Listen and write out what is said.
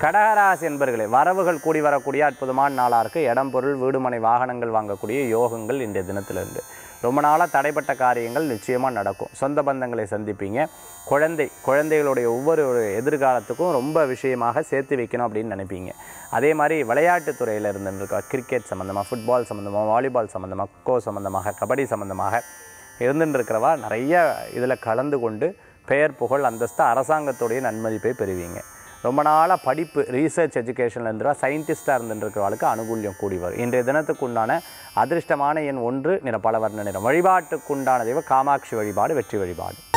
கடகராசி என்பர்களே வரவுகள் கூடி வரக்கூடிய அற்புதமான நாளாக இருக்குது இடம் பொருள் வீடுமனை வாகனங்கள் வாங்கக்கூடிய யோகங்கள் இன்றைய தினத்திலிருந்து ரொம்ப நாளாக தடைப்பட்ட காரியங்கள் நிச்சயமாக நடக்கும் சொந்த பந்தங்களை சந்திப்பீங்க குழந்தை குழந்தைகளுடைய ஒவ்வொரு ஒரு எதிர்காலத்துக்கும் ரொம்ப விஷயமாக சேர்த்து வைக்கணும் அப்படின்னு நினைப்பீங்க அதே மாதிரி விளையாட்டுத் துறையில் இருந்துருக்கா கிரிக்கெட் சம்மந்தமாக ஃபுட்பால் சம்மந்தமாக வாலிபால் சம்மந்தமாக கொக்கோ சம்மந்தமாக கபடி சம்மந்தமாக இருந்துட்டு இருக்கிறவா நிறைய இதில் கலந்து கொண்டு பெயர் புகழ் அந்தஸ்து அரசாங்கத்துடைய நன்மதிப்பை பெறுவீங்க ரொம்ப நாளாக படிப்பு ரீசர்ச் எஜுகேஷனில் இருந்துருவா சயின்டிஸ்ட்டாக இருந்துருக்கிறவளுக்கு அனுகூல்யம் கூடி வரும் இன்றைய தினத்துக்கு உண்டான அதிர்ஷ்டமான எண் ஒன்று நிற பல வர்ண நிறம் வழிபாட்டுக்குண்டான தெய்வம் காமாட்சி வழிபாடு வெற்றி வழிபாடு